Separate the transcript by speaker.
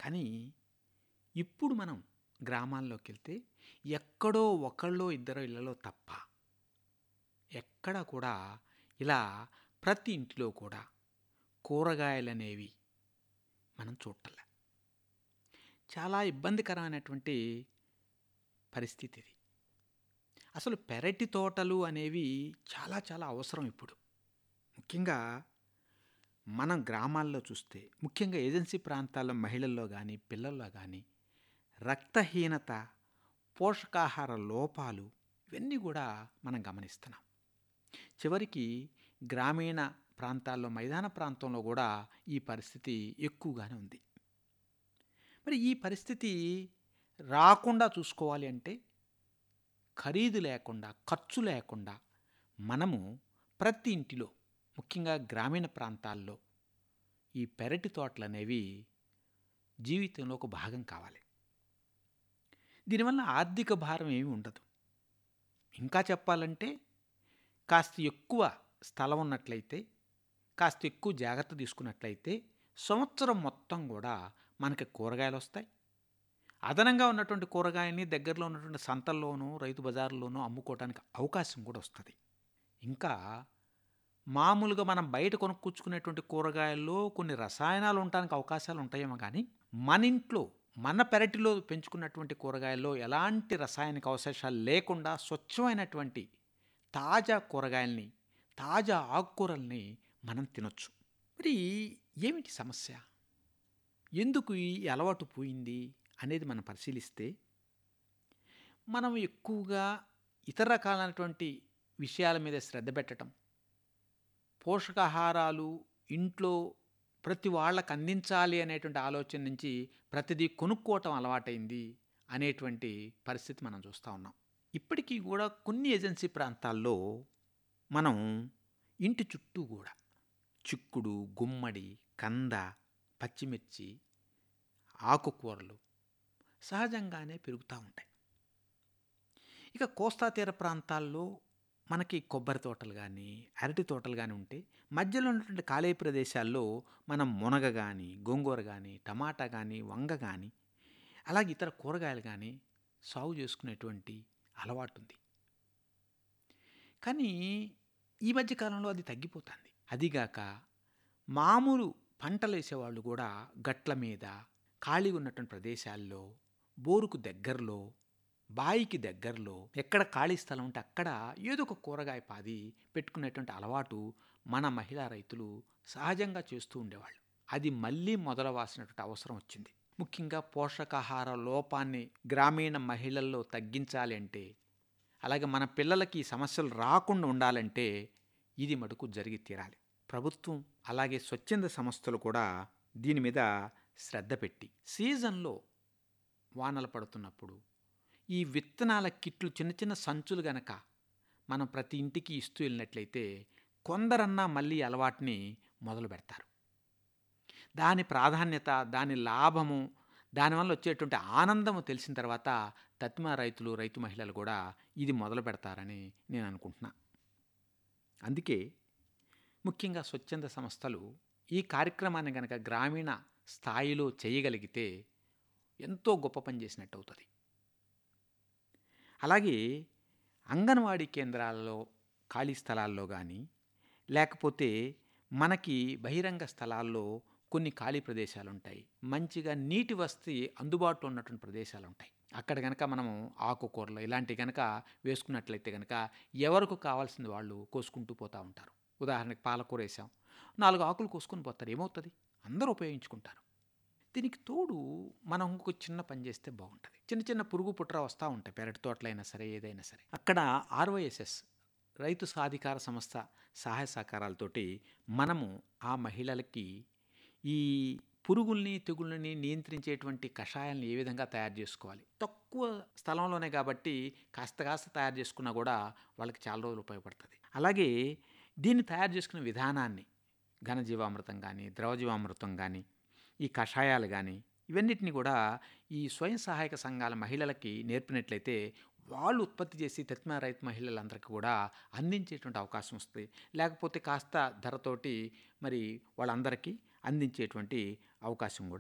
Speaker 1: కానీ ఇప్పుడు మనం గ్రామాల్లోకి వెళ్తే ఎక్కడో ఒకళ్ళో ఇద్దరో ఇళ్ళలో తప్ప ఎక్కడ కూడా ఇలా ప్రతి ఇంటిలో కూడా కూరగాయలనేవి మనం చూడటంలే చాలా ఇబ్బందికరమైనటువంటి పరిస్థితి ఇది అసలు పెరటి తోటలు అనేవి చాలా చాలా అవసరం ఇప్పుడు ముఖ్యంగా మనం గ్రామాల్లో చూస్తే ముఖ్యంగా ఏజెన్సీ ప్రాంతాల్లో మహిళల్లో కానీ పిల్లల్లో కానీ రక్తహీనత పోషకాహార లోపాలు ఇవన్నీ కూడా మనం గమనిస్తున్నాం చివరికి గ్రామీణ ప్రాంతాల్లో మైదాన ప్రాంతంలో కూడా ఈ పరిస్థితి ఎక్కువగానే ఉంది మరి ఈ పరిస్థితి రాకుండా చూసుకోవాలి అంటే ఖరీదు లేకుండా ఖర్చు లేకుండా మనము ప్రతి ఇంటిలో ముఖ్యంగా గ్రామీణ ప్రాంతాల్లో ఈ పెరటి తోటలు అనేవి జీవితంలో ఒక భాగం కావాలి దీనివల్ల ఆర్థిక భారం ఏమి ఉండదు ఇంకా చెప్పాలంటే కాస్త ఎక్కువ స్థలం ఉన్నట్లయితే కాస్త ఎక్కువ జాగ్రత్త తీసుకున్నట్లయితే సంవత్సరం మొత్తం కూడా మనకి కూరగాయలు వస్తాయి అదనంగా ఉన్నటువంటి కూరగాయల్ని దగ్గరలో ఉన్నటువంటి సంతల్లోనూ రైతు బజార్లోనూ అమ్ముకోవడానికి అవకాశం కూడా వస్తుంది ఇంకా మామూలుగా మనం బయట కొనుక్కొచ్చుకునేటువంటి కూరగాయల్లో కొన్ని రసాయనాలు ఉండడానికి అవకాశాలు ఉంటాయేమో కానీ మన ఇంట్లో మన పెరటిలో పెంచుకున్నటువంటి కూరగాయల్లో ఎలాంటి రసాయనిక అవశేషాలు లేకుండా స్వచ్ఛమైనటువంటి తాజా కూరగాయల్ని తాజా ఆకుకూరల్ని మనం తినొచ్చు మరి ఏమిటి సమస్య ఎందుకు ఈ అలవాటు పోయింది అనేది మనం పరిశీలిస్తే మనం ఎక్కువగా ఇతర రకాలైనటువంటి విషయాల మీద శ్రద్ధ పెట్టడం పోషకాహారాలు ఇంట్లో ప్రతి వాళ్ళకు అందించాలి అనేటువంటి ఆలోచన నుంచి ప్రతిదీ కొనుక్కోవటం అలవాటైంది అనేటువంటి పరిస్థితి మనం చూస్తూ ఉన్నాం ఇప్పటికీ కూడా కొన్ని ఏజెన్సీ ప్రాంతాల్లో మనం ఇంటి చుట్టూ కూడా చిక్కుడు గుమ్మడి కంద పచ్చిమిర్చి ఆకుకూరలు సహజంగానే పెరుగుతూ ఉంటాయి ఇక కోస్తా తీర ప్రాంతాల్లో మనకి కొబ్బరి తోటలు కానీ అరటి తోటలు కానీ ఉంటే మధ్యలో ఉన్నటువంటి ఖాళీ ప్రదేశాల్లో మనం మునగ కానీ గోంగూర కానీ టమాటా కానీ వంగ కానీ అలాగే ఇతర కూరగాయలు కానీ సాగు చేసుకునేటువంటి అలవాటు ఉంది కానీ ఈ మధ్య కాలంలో అది తగ్గిపోతుంది అదిగాక మామూలు పంటలు వేసేవాళ్ళు కూడా గట్ల మీద ఖాళీ ఉన్నటువంటి ప్రదేశాల్లో బోరుకు దగ్గరలో బాయికి దగ్గరలో ఎక్కడ ఖాళీ స్థలం ఉంటే అక్కడ ఏదో ఒక కూరగాయ పాది పెట్టుకునేటువంటి అలవాటు మన మహిళా రైతులు సహజంగా చేస్తూ ఉండేవాళ్ళు అది మళ్ళీ మొదలవాల్సినటువంటి అవసరం వచ్చింది ముఖ్యంగా పోషకాహార లోపాన్ని గ్రామీణ మహిళల్లో తగ్గించాలి అంటే అలాగే మన పిల్లలకి ఈ సమస్యలు రాకుండా ఉండాలంటే ఇది మటుకు జరిగి తీరాలి ప్రభుత్వం అలాగే స్వచ్ఛంద సంస్థలు కూడా దీని మీద శ్రద్ధ పెట్టి సీజన్లో వానలు పడుతున్నప్పుడు ఈ విత్తనాల కిట్లు చిన్న చిన్న సంచులు గనక మనం ప్రతి ఇంటికి ఇస్తూ వెళ్ళినట్లయితే కొందరన్నా మళ్ళీ అలవాటుని మొదలు పెడతారు దాని ప్రాధాన్యత దాని లాభము దానివల్ల వచ్చేటువంటి ఆనందము తెలిసిన తర్వాత తత్మా రైతులు రైతు మహిళలు కూడా ఇది మొదలు పెడతారని నేను అనుకుంటున్నా అందుకే ముఖ్యంగా స్వచ్ఛంద సంస్థలు ఈ కార్యక్రమాన్ని కనుక గ్రామీణ స్థాయిలో చేయగలిగితే ఎంతో గొప్ప పని చేసినట్టు అవుతుంది అలాగే అంగన్వాడీ కేంద్రాలలో ఖాళీ స్థలాల్లో కానీ లేకపోతే మనకి బహిరంగ స్థలాల్లో కొన్ని ఖాళీ ప్రదేశాలు ఉంటాయి మంచిగా నీటి వస్తీ అందుబాటులో ఉన్నటువంటి ప్రదేశాలు ఉంటాయి అక్కడ కనుక మనము ఆకుకూరలు ఇలాంటివి కనుక వేసుకున్నట్లయితే కనుక ఎవరికి కావాల్సింది వాళ్ళు కోసుకుంటూ పోతూ ఉంటారు ఉదాహరణకి పాలకూర వేసాం నాలుగు ఆకులు కోసుకొని పోతారు ఏమవుతుంది అందరూ ఉపయోగించుకుంటారు దీనికి తోడు మనం ఇంకొక చిన్న పని చేస్తే బాగుంటుంది చిన్న చిన్న పురుగు పుట్ర వస్తూ ఉంటాయి పెరటి తోటలైనా సరే ఏదైనా సరే అక్కడ ఆర్వైఎస్ఎస్ రైతు సాధికార సంస్థ సహాయ సహకారాలతోటి మనము ఆ మహిళలకి ఈ పురుగుల్ని తెగుళ్ళని నియంత్రించేటువంటి కషాయాలను ఏ విధంగా తయారు చేసుకోవాలి తక్కువ స్థలంలోనే కాబట్టి కాస్త కాస్త తయారు చేసుకున్నా కూడా వాళ్ళకి చాలా రోజులు ఉపయోగపడుతుంది అలాగే దీన్ని తయారు చేసుకునే విధానాన్ని ఘనజీవామృతం కానీ ద్రవజీవామృతం కానీ ఈ కషాయాలు కానీ ఇవన్నిటిని కూడా ఈ స్వయం సహాయక సంఘాల మహిళలకి నేర్పినట్లయితే వాళ్ళు ఉత్పత్తి చేసి తత్మ రైతు మహిళలందరికీ కూడా అందించేటువంటి అవకాశం వస్తుంది లేకపోతే కాస్త ధరతోటి మరి వాళ్ళందరికీ అందించేటువంటి అవకాశం కూడా